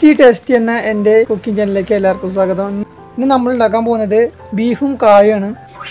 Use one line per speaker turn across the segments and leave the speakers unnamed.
easy tasty എന്ന എൻ്റെ cooking ചാനലിലേക്ക് എല്ലാവർക്കും സ്വാഗതം ഇന്ന് നമ്മൾ ഉണ്ടാക്കാൻ പോകുന്നത് ബീഫും കായാണ്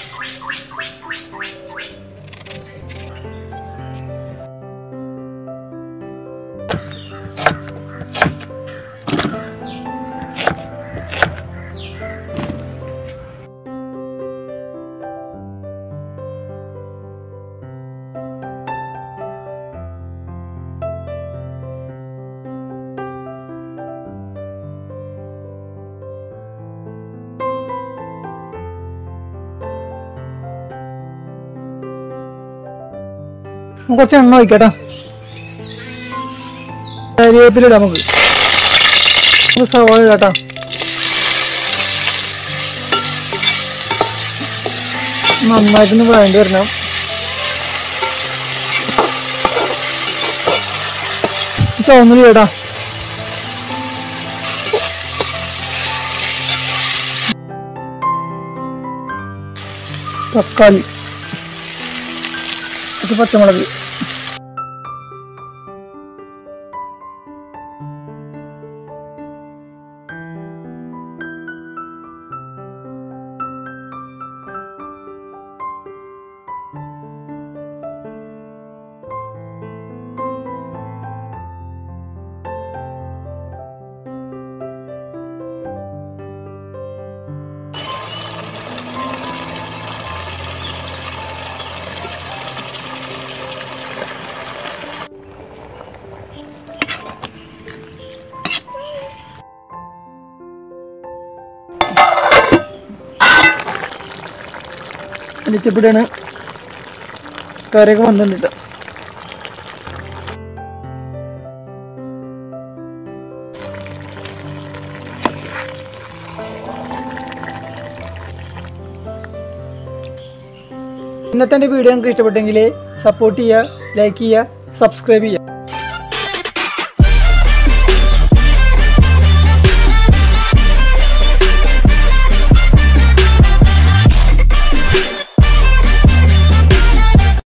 നമുക്ക് കുറച്ച് എണ്ണ ഒഴിക്കട്ടോ കരിവേപ്പിലിടാം നമുക്ക് നമുക്ക് സവാള ഇടാട്ടോ നന്നായിട്ടൊന്ന് വേണ്ടി വരണം ചുവന്നുള്ളി ഇടാം തക്കാളി ഇത് പച്ചമുളക് അടിച്ചപ്പിടാണ് കറിയൊക്കെ വന്നിട്ടുണ്ട് ഇന്നത്തെ എൻ്റെ വീഡിയോ നിങ്ങൾക്ക് ഇഷ്ടപ്പെട്ടെങ്കിൽ സപ്പോർട്ട് ചെയ്യുക ലൈക്ക് ചെയ്യുക സബ്സ്ക്രൈബ് ചെയ്യുക